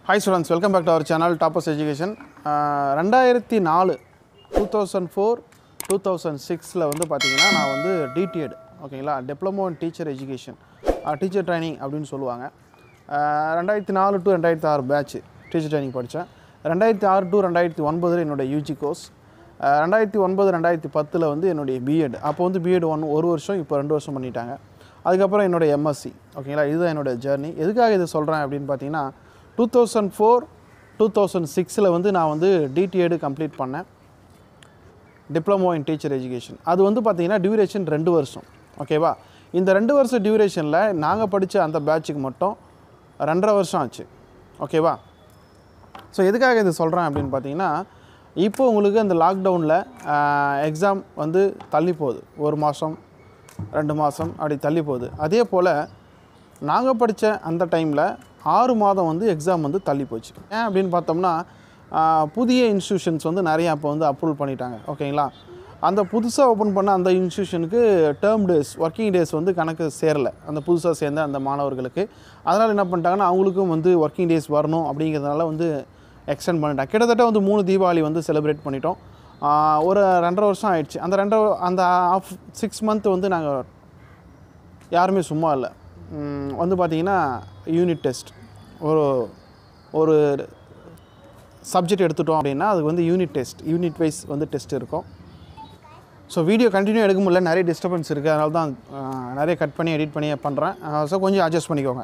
hi students welcome back to our channel Toppers education ரெண்டாயிரத்தி நாலு two thousand four two thousand சிக்ஸில் வந்து பார்த்தீங்கன்னா நான் வந்து டிடிஎட் ஓகேங்களா diploma in teacher education teacher training அப்படின்னு சொல்லுவாங்க ஆஹ் ரெண்டாயிரத்தி நாலு டு ரெண்டாயிரத்தி ஆறு பேட்ச் டீச்சர் ட்ரைனிங் படித்தேன் ரெண்டாயிரத்தி ஆறு டு ரெண்டாயிரத்தி ஒன்பதில் என்னுடைய யூஜி கோர்ஸ் ரெண்டாயிரத்தி ஒன்பது ரெண்டாயிரத்தி பத்தில் வந்து என்னுடைய பிஎட் அப்போ வந்து பிஎட் ஒன் ஒரு வருஷம் இப்போ ரெண்டு வருஷம் பண்ணிட்டாங்க அதுக்கப்புறம் என்னோடய எம்எஸ்சி ஓகேங்களா இதுதான் என்னோட ஜேர்னி எதுக்காக இதை சொல்கிறேன் அப்படின்னு பார்த்தீங்கன்னா two thousand four two thousand சிக்ஸில் வந்து நான் வந்து டிடிஎடு கம்ப்ளீட் பண்ணேன் டிப்ளமோ இன் டீச்சர் எஜுகேஷன் அது வந்து பார்த்தீங்கன்னா டியூரேஷன் ரெண்டு வருஷம் ஓகேவா இந்த ரெண்டு வருஷம் டியூரேஷனில் நாங்கள் படித்த அந்த பேட்சுக்கு மட்டும் ரெண்டரை வருஷம் ஆச்சு ஓகேவா ஸோ எதுக்காக இது சொல்கிறேன் அப்படின்னு பார்த்தீங்கன்னா இப்போ உங்களுக்கு அந்த லாக்டவுனில் எக்ஸாம் வந்து தள்ளி போகுது ஒரு மாதம் ரெண்டு மாதம் அப்படி தள்ளி போகுது அதே போல் நாங்கள் படித்த அந்த டைமில் ஆறு மாதம் வந்து எக்ஸாம் வந்து தள்ளி போச்சு ஏன் அப்படின்னு பார்த்தோம்னா ஆஹ், புதிய இன்ஸ்டியூஷன்ஸ் வந்து நிறையா அப்போ வந்து அப்ரூவல் பண்ணிட்டாங்க ஓகேங்களா அந்த புதுசாக ஓப்பன் பண்ண அந்த இன்ஸ்டியூஷனுக்கு டேர்ம் டேஸ் ஒர்க்கிங் டேஸ் வந்து கணக்கு சேரலை அந்த புதுசாக சேர்ந்த அந்த மாணவர்களுக்கு அதனால் என்ன பண்ணிட்டாங்கன்னா அவங்களுக்கும் வந்து ஒர்க்கிங் டேஸ் வரணும் அப்படிங்கிறதுனால வந்து எக்ஸ்டெண்ட் பண்ணிட்டாங்க கிட்டத்தட்ட வந்து மூணு தீபாவளி வந்து செலிப்ரேட் பண்ணிட்டோம் ஆஹ், ஒரு ரெண்டரை வருஷம் ஆயிடுச்சு அந்த ரெண்டரை அந்த ஆஃப் சிக்ஸ் மந்த் வந்து நாங்கள் யாருமே சும்மா இல்லை ம், வந்து பார்த்தீங்கன்னா யூனிட் டெஸ்ட் ஒரு ஒரு சப்ஜெக்ட் எடுத்துட்டோம் அப்படின்னா அதுக்கு வந்து யூனிட் டெஸ்ட் யூனிட் வைஸ் வந்து டெஸ்ட் இருக்கும் ஸோ வீடியோ கண்டினியூ எடுக்க முடியல நிறைய டிஸ்டர்பன்ஸ் இருக்குது அதனால தான் ஆஹ், நிறைய கட் பண்ணி எடிட் பண்ணி பண்ணுறேன் ஸோ கொஞ்சம் அட்ஜஸ்ட் பண்ணிக்கோங்க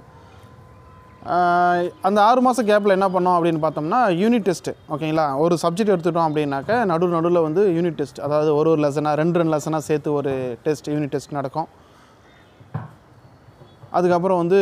ஆஹ், அந்த ஆறு மாதம் கேப்பில் என்ன பண்ணோம் அப்படின்னு பார்த்தோம்னா யூனிட் டெஸ்ட்டு ஓகேங்களா ஒரு சப்ஜெக்ட் எடுத்துட்டோம் அப்படின்னாக்க நடு நடுவில் வந்து யூனிட் டெஸ்ட் அதாவது ஒரு ஒரு லெசனாக ரெண்டு ரெண்டு லெசனாக சேர்த்து ஒரு டெஸ்ட் யூனிட் டெஸ்ட் நடக்கும் அதுக்கப்புறம் வந்து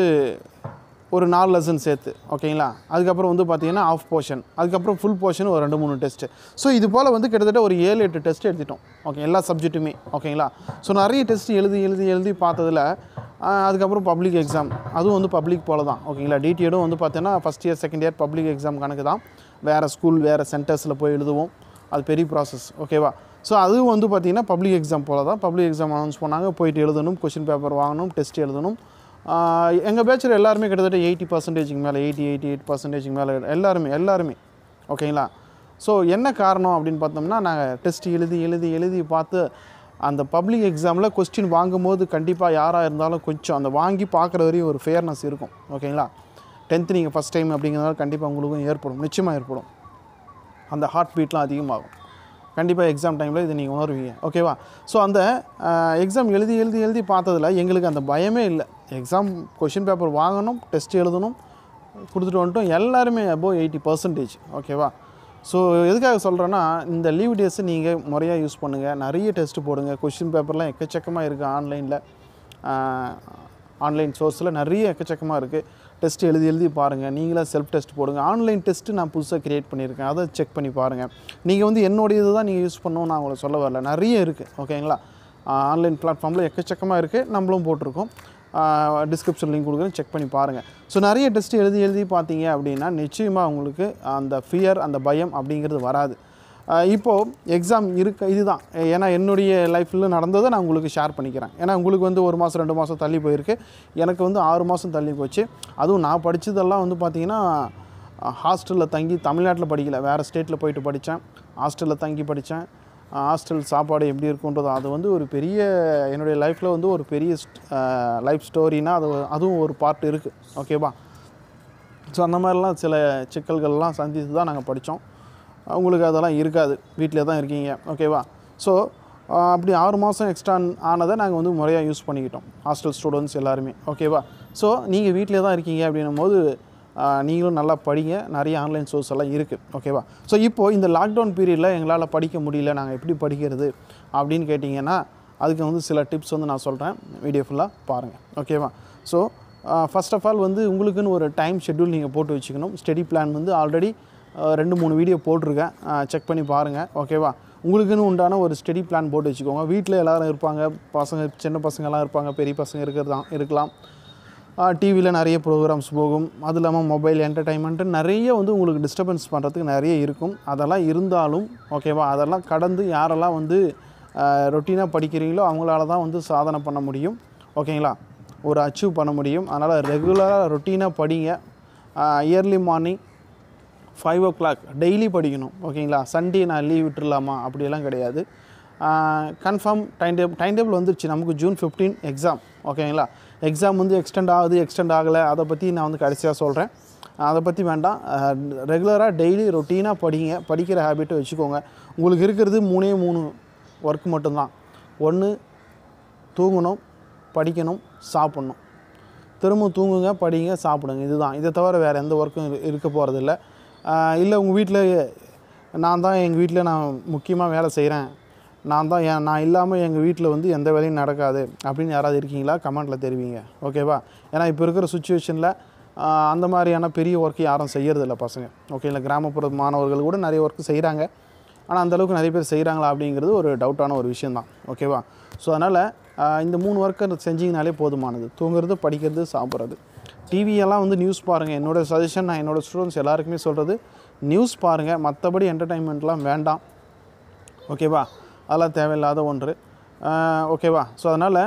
ஒரு நாலு லெசன் சேர்த்து ஓகேங்களா அதுக்கப்புறம் வந்து பார்த்தீங்கன்னா ஆஃப் போர்ஷன் அதுக்கப்புறம் ஃபுல் போர்ஷன் ஒரு ரெண்டு மூணு டெஸ்ட்டு ஸோ இது போல் வந்து கிட்டத்தட்ட ஒரு ஏழு எட்டு டெஸ்ட் எடுத்துட்டோம் ஓகே எல்லா சப்ஜெக்ட்டுமே ஓகேங்களா ஸோ நிறைய டெஸ்ட் எழுதி எழுதி எழுதி பார்த்ததில் ஆஹ், அதுக்கப்புறம் பப்ளிக் எக்ஸாம் அதுவும் வந்து பப்ளிக் போல தான் ஓகேங்களா டிடிஎடும் வந்து பார்த்தீங்கன்னா first year second year public exam கணக்கு தான் வேறு ஸ்கூல் வேறு சென்டர்ஸில் போய் எழுதுவோம் அது பெரிய ப்ராசஸ் ஓகேவா ஸோ அதுவும் வந்து பார்த்தீங்கன்னா பப்ளிக் எக்ஸாம் போல தான் பப்ளிக் எக்ஸாம் அனௌன்ஸ் பண்ணாங்க போயிட்டு எழுதணும் கொஷின் பேப்பர் வாங்கணும் டெஸ்ட் எழுதணும் எங்கள் பேச்சில் எல்லாருமே கிட்டத்தட்ட எயிட்டி பர்சன்டேஜுக்கு மேலே எயிட்டி எயிட்டி எயிட் பர்சன்டேஜுக்கு மேலே எல்லாருமே எல்லாருமே ஓகேங்களா ஸோ என்ன காரணம் அப்படின்னு பார்த்தோம்னா நாங்கள் டெஸ்ட் எழுதி எழுதி எழுதி பார்த்து அந்த பப்ளிக் எக்ஸாமில் கொஸ்டின் வாங்கும்போது கண்டிப்பாக யாராக இருந்தாலும் கொஞ்சம் அந்த வாங்கி பார்க்குற வரையும் ஒரு ஃபேர்னஸ் இருக்கும் ஓகேங்களா டென்த்து நீங்கள் ஃபஸ்ட் டைம் அப்படிங்கிறதால கண்டிப்பாக உங்களுக்கும் ஏற்படும் நிச்சயமாக ஏற்படும் அந்த ஹார்ட் பீட்லாம் அதிகமாகும் கண்டிப்பாக எக்ஸாம் டைமில் இதை நீங்கள் உணர்வீங்க ஓகேவா ஸோ அந்த எக்ஸாம் எழுதி எழுதி எழுதி பார்த்ததில் எங்களுக்கு அந்த பயமே இல்லை எக்ஸாம் கொஷின் பேப்பர் வாங்கணும் டெஸ்ட் எழுதணும் கொடுத்துட்டு வந்துட்டோம் எல்லாருமே அபோவ் எயிட்டி பர்சன்டேஜ் ஓகேவா ஸோ எதுக்காக சொல்கிறேன்னா இந்த லீவ் டேஸை நீங்கள் முறையாக யூஸ் பண்ணுங்கள் நிறைய டெஸ்ட் போடுங்க கொஷின் பேப்பர்லாம் எக்கச்சக்கமாக இருக்குது ஆன்லைனில் ஆன்லைன் சோர்ஸில் நிறைய எக்கச்சக்கமாக இருக்குது டெஸ்ட் எழுதி எழுதி பாருங்கள் நீங்களே செல்ஃப் டெஸ்ட் போடுங்க ஆன்லைன் டெஸ்ட்டு நான் புதுசாக க்ரியேட் பண்ணியிருக்கேன் அதை செக் பண்ணி பாருங்கள் நீங்கள் வந்து என்னுடைய இது தான் நீங்கள் யூஸ் பண்ணணும் நான் உங்களை சொல்ல வரல நிறைய இருக்குது ஓகேங்களா ஆன்லைன் பிளாட்ஃபார்மில் எக்கச்சக்கமாக இருக்குது நம்மளும் போட்டிருக்கோம் டிஸ்கிரிப்ஷன் லிங்க் கொடுக்குறேன் செக் பண்ணி பாருங்கள் ஸோ நிறைய டெஸ்ட் எழுதி எழுதி பார்த்தீங்க அப்படின்னா நிச்சயமாக உங்களுக்கு அந்த ஃபியர் அந்த பயம் அப்படிங்கிறது வராது ஆஹ் இப்போ எக்ஸாம் இருக்க இதுதான் ஏன்னா என்னுடைய லைஃப்பில் நடந்ததை நான் உங்களுக்கு ஷேர் பண்ணிக்கிறேன் ஏன்னா உங்களுக்கு வந்து ஒரு மாதம் ரெண்டு மாதம் தள்ளி போயிருக்கு எனக்கு வந்து ஆறு மாதம் தள்ளி போச்சு அதுவும் நான் படித்ததெல்லாம் வந்து பார்த்திங்கன்னா ஹாஸ்டலில் தங்கி தமிழ்நாட்டில் படிக்கல வேறு ஸ்டேட்டில் போயிட்டு படித்தேன் ஹாஸ்டலில் தங்கி படித்தேன் ஹாஸ்டல் சாப்பாடு எப்படி இருக்குன்றது அது வந்து ஒரு பெரிய என்னுடைய லைஃப்பில் வந்து ஒரு பெரிய லைஃப் ஸ்டோரினா அது அதுவும் ஒரு பார்ட் இருக்குது ஓகேவா ஸோ அந்த மாதிரிலாம் சில சிக்கல்கள்லாம் சந்தித்து தான் நாங்கள் படித்தோம் உங்களுக்கு அதெல்லாம் இருக்காது வீட்டிலே தான் இருக்கீங்க ஓகேவா ஸோ அப்படி ஆறு மாதம் எக்ஸ்ட்ரா ஆனதை நாங்கள் வந்து முறையாக யூஸ் பண்ணிக்கிட்டோம் ஹாஸ்டல் ஸ்டூடெண்ட்ஸ் எல்லாருமே ஓகேவா ஸோ நீங்கள் வீட்டிலே தான் இருக்கீங்க அப்படின்னும் போது ஆஹ், நீங்களும் நல்லா படிங்க நிறைய ஆன்லைன் சோர்ஸ் எல்லாம் இருக்குது ஓகேவா ஸோ இப்போது இந்த லாக்டவுன் பீரியடில் எங்களால் படிக்க முடியல நாங்கள் எப்படி படிக்கிறது அப்படின்னு கேட்டிங்கன்னா அதுக்கு வந்து சில டிப்ஸ் வந்து நான் சொல்கிறேன் வீடியோ ஃபுல்லாக பாருங்கள் ஓகேவா ஸோ ஃபர்ஸ்ட் ஆஃப் ஆல் வந்து உங்களுக்குன்னு ஒரு டைம் ஷெட்யூல் நீங்கள் போட்டு வச்சுக்கணும் ஸ்டடி பிளான் வந்து ஆல்ரெடி ரெண்டு மூணு வீடியோ போட்டிருக்கேன் செக் பண்ணி பாருங்கள் ஓகேவா உங்களுக்குன்னு உண்டான ஒரு ஸ்டடி பிளான் போட்டு வச்சுக்கோங்க வீட்டில் எல்லாரும் இருப்பாங்க பசங்க சின்ன பசங்கள்லாம் இருப்பாங்க பெரிய பசங்க இருக்கிறது தான் இருக்கலாம் டிவியில் நிறைய ப்ரோக்ராம்ஸ் போகும் அது இல்லாமல் மொபைல் என்டர்டைன்மெண்ட்டு நிறைய வந்து உங்களுக்கு டிஸ்டர்பன்ஸ் பண்ணுறதுக்கு நிறைய இருக்கும் அதெல்லாம் இருந்தாலும் ஓகேவா அதெல்லாம் கடந்து யாரெல்லாம் வந்து ரொட்டீனாக படிக்கிறீங்களோ அவங்களால தான் வந்து சாதனை பண்ண முடியும் ஓகேங்களா ஒரு அச்சீவ் பண்ண முடியும் அதனால் ரெகுலராக ரொட்டீனாக படிங்க early morning five o'clock daily படிக்கணும் ஓகேங்களா சண்டே நான் லீவ் விட்டுறலாமா அப்படியெல்லாம் கிடையாது confirm time table time table வந்துருச்சு நமக்கு ஜூன் ஃபிஃப்டீன் எக்ஸாம் ஓகேங்களா எக்ஸாம் வந்து எக்ஸ்டெண்ட் ஆகுது எக்ஸ்டெண்ட் ஆகலை அதை பற்றி நான் வந்து கடைசியாக சொல்கிறேன் அதை பற்றி வேண்டாம் ரெகுலராக டெய்லி ரொட்டீனாக படிங்க படிக்கிற ஹேபிட்டை வச்சுக்கோங்க உங்களுக்கு இருக்கிறது மூணே மூணு ஒர்க் மட்டும்தான் ஒன்று தூங்கணும் படிக்கணும் சாப்பிட்ணும் திரும்ப தூங்குங்க படிங்க சாப்பிடுங்க இதுதான் இதை தவிர வேறு எந்த ஒர்க்கும் இரு- இருக்க போகிறதில்ல இல்லை உங்கள் வீட்டில் நான் தான் எங்கள் வீட்டில் நான் முக்கியமாக வேலை செய்கிறேன் நான் தான் ஏன் நான் இல்லாமல் எங்கள் வீட்டில் வந்து எந்த வேலையும் நடக்காது அப்படின்னு யாராவது இருக்கீங்களா கமெண்ட்டில் தெரிவிங்க ஓகேவா ஏன்னா இப்போ இருக்கிற சுச்சுவேஷனில் அந்த மாதிரியான பெரிய ஒர்க் யாரும் செய்யறதில்ல பசங்க ஓகேங்களா கிராமப்புற மாணவர்கள் கூட நிறைய ஒர்க் செய்கிறாங்க ஆனால் அந்த அளவுக்கு நிறைய பேர் செய்கிறாங்களா அப்படிங்கிறது ஒரு டவுட்டான ஒரு விஷயந்தான் ஓகேவா ஸோ அதனால் இந்த மூணு ஒர்க்கை செஞ்சிங்கனாலே போதுமானது தூங்குறது படிக்கிறது சாப்பிட்றது டிவியெல்லாம் வந்து நியூஸ் பாருங்கள் என்னோடய சஜஷன் நான் என்னோடய ஸ்டூடெண்ட்ஸ் எல்லாருக்குமே சொல்கிறது நியூஸ் பாருங்கள் மற்றபடி என்டர்டைன்மெண்ட்லாம் வேண்டாம் ஓகேவா அதெல்லாம் தேவையில்லாத ஒன்று ஆஹ் ஓகேவா ஸோ அதனால்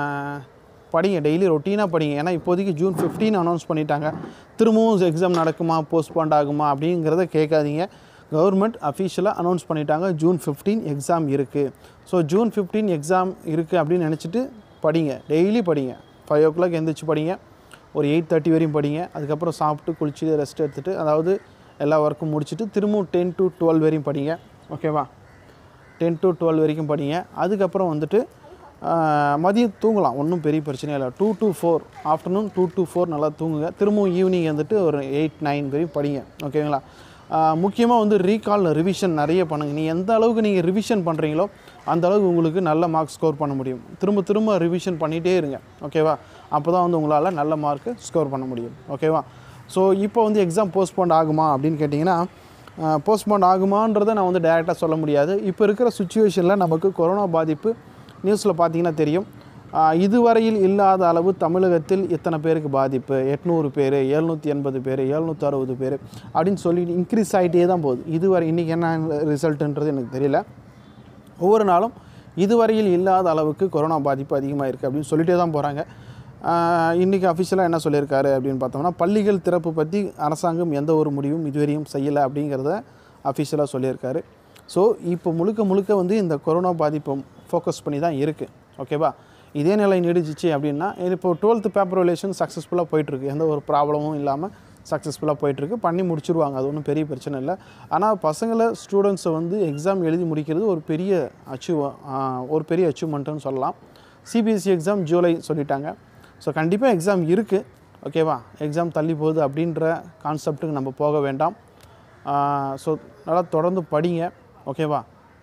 படிங்க டெய்லி ரொட்டீனாக படிங்க ஏன்னா இப்போதைக்கு ஜூன் 15 அனௌன்ஸ் பண்ணிட்டாங்க திரும்பவும் எக்ஸாம் நடக்குமா போஸ்ட்போண்ட் ஆகுமா அப்படிங்கிறத கேட்காதீங்க கவர்மெண்ட் அஃபீஷியலாக அனௌன்ஸ் பண்ணிட்டாங்க ஜூன் 15 எக்ஸாம் இருக்குது ஸோ ஜூன் 15 எக்ஸாம் இருக்குது அப்படின்னு நினச்சிட்டு படிங்க டெய்லி படிங்க ஃபைவ் ஓ கிளாக் எந்திரிச்சு படிங்க ஒரு எயிட் தேர்ட்டி வரையும் படிங்க அதுக்கப்புறம் சாப்பிட்டு குளிச்சுட்டு ரெஸ்ட் எடுத்துகிட்டு அதாவது எல்லா ஒர்க்கும் முடிச்சுட்டு திரும்பவும் டென் டு டுவெல் வரையும் படிங்க ஓகேவா டென் டு டுவெல் வரைக்கும் படிங்க அதுக்கப்புறம் வந்துட்டு ஆஹ், மதியம் தூங்கலாம் ஒன்றும் பெரிய பிரச்சனை இல்லை two to four afternoon two to four நல்லா தூங்குங்க திரும்பவும் ஈவினிங் வந்துட்டு ஒரு எயிட் நைன் வரையும் படிங்க ஓகேங்களா முக்கியமாக வந்து ரீகால் ரிவிஷன் நிறைய பண்ணுங்கள் நீ எந்த அளவுக்கு நீங்கள் ரிவிஷன் பண்ணுறீங்களோ அந்த அளவுக்கு உங்களுக்கு நல்ல மார்க் ஸ்கோர் பண்ண முடியும் திரும்ப திரும்ப ரிவிஷன் பண்ணிகிட்டே இருங்க ஓகேவா அப்போ தான் வந்து உங்களால் நல்ல மார்க்கு ஸ்கோர் பண்ண முடியும் ஓகேவா ஸோ இப்போ வந்து எக்ஸாம் போஸ்ட்போண்ட் ஆகுமா அப்படின்னு கேட்டிங்கன்னா போஸ்ட்போண்ட் ஆகுமான்றதை நான் வந்து டைரெக்டாக சொல்ல முடியாது இப்போ இருக்கிற சுச்சுவேஷனில் நமக்கு கொரோனா பாதிப்பு நியூஸில் பார்த்தீங்கன்னா தெரியும் ஆஹ் இதுவரையில் இல்லாத அளவு தமிழகத்தில் இத்தனை பேருக்கு பாதிப்பு எட்நூறு பேர் எழுநூற்றி எண்பது பேர் எழுநூற்றி அறுபது பேர் அப்படின்னு சொல்லிட்டு இன்க்ரீஸ் ஆகிட்டே தான் போகுது இதுவரை இன்றைக்கி என்ன ரிசல்ட்டுன்றது எனக்கு தெரியல ஒவ்வொரு நாளும் இதுவரையில் இல்லாத அளவுக்கு கொரோனா பாதிப்பு அதிகமாக இருக்குது அப்படின்னு சொல்லிட்டே தான் போகிறாங்க இன்றைக்கி அஃபிஷியலாக என்ன சொல்லியிருக்காரு அப்படின்னு பார்த்தோம்னா பள்ளிகள் திறப்பு பற்றி அரசாங்கம் எந்த ஒரு முடிவும் இதுவரையும் செய்யலை அப்படிங்கிறத அஃபிஷியலாக சொல்லியிருக்காரு ஸோ இப்போ முழுக்க முழுக்க வந்து இந்த கொரோனா பாதிப்பை ஃபோக்கஸ் பண்ணி தான் இருக்குது ஓகேவா இதே நிலை நீடிச்சிச்சு அப்படின்னா இப்போ டுவெல்த்து பேப்பர் ரிலேஷன் சக்ஸஸ்ஃபுல்லாக போயிட்டுருக்கு எந்த ஒரு ப்ராப்ளமும் இல்லாமல் சக்ஸஸ்ஃபுல்லாக போயிட்டுருக்கு பண்ணி முடிச்சிருவாங்க அது ஒன்றும் பெரிய பிரச்சனை இல்லை ஆனால் பசங்களை ஸ்டூடெண்ட்ஸை வந்து எக்ஸாம் எழுதி முடிக்கிறது ஒரு பெரிய அச்சீவ் ஒரு பெரிய அச்சீவ்மெண்ட்டுன்னு சொல்லலாம் சிபிஎஸ்சி எக்ஸாம் ஜூலை சொல்லிட்டாங்க ஸோ கண்டிப்பாக எக்ஸாம் இருக்குது ஓகேவா எக்ஸாம் தள்ளி போகுது அப்படின்ற கான்செப்ட்டுக்கு நம்ம போக வேண்டாம் ஸோ நல்லா தொடர்ந்து படிங்க ஓகேவா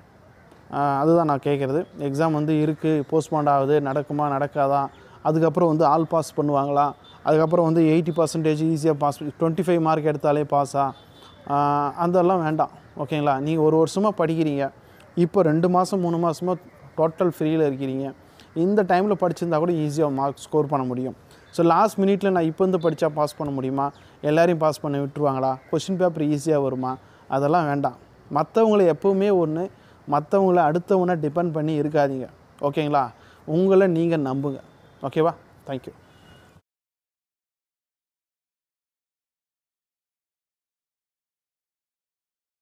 ஆஹ் அதுதான் நான் கேட்குறது எக்ஸாம் வந்து இருக்குது போஸ்ட்போண்ட் ஆகுது நடக்குமா நடக்காதா அதுக்கப்புறம் வந்து ஆல் பாஸ் பண்ணுவாங்களா அதுக்கப்புறம் வந்து எயிட்டி பர்சன்டேஜ் ஈஸியாக பாஸ் டுவெண்ட்டி ஃபைவ் மார்க் எடுத்தாலே பாஸா அதெல்லாம் வேண்டாம் ஓகேங்களா நீங்கள் ஒரு வருஷமாக படிக்கிறீங்க இப்போ ரெண்டு மாதம் மூணு மாதமாக டோட்டல் ஃப்ரீயில் இருக்கிறீங்க இந்த டைமில் படிச்சிருந்தா கூட ஈஸியாக மார்க் ஸ்கோர் பண்ண முடியும் ஸோ லாஸ்ட் மினிட்ல நான் இப்போ வந்து படித்தா பாஸ் பண்ண முடியுமா எல்லாரையும் பாஸ் பண்ண விட்டுருவாங்களா கொஷின் பேப்பர் ஈஸியாக வருமா அதெல்லாம் வேண்டாம் மற்றவங்கள எப்போவுமே ஒன்று மற்றவங்கள அடுத்தவனை டிபெண்ட் பண்ணி இருக்காதீங்க ஓகேங்களா உங்களை நீங்கள் நம்புங்க ஓகேவா தேங்க்யூ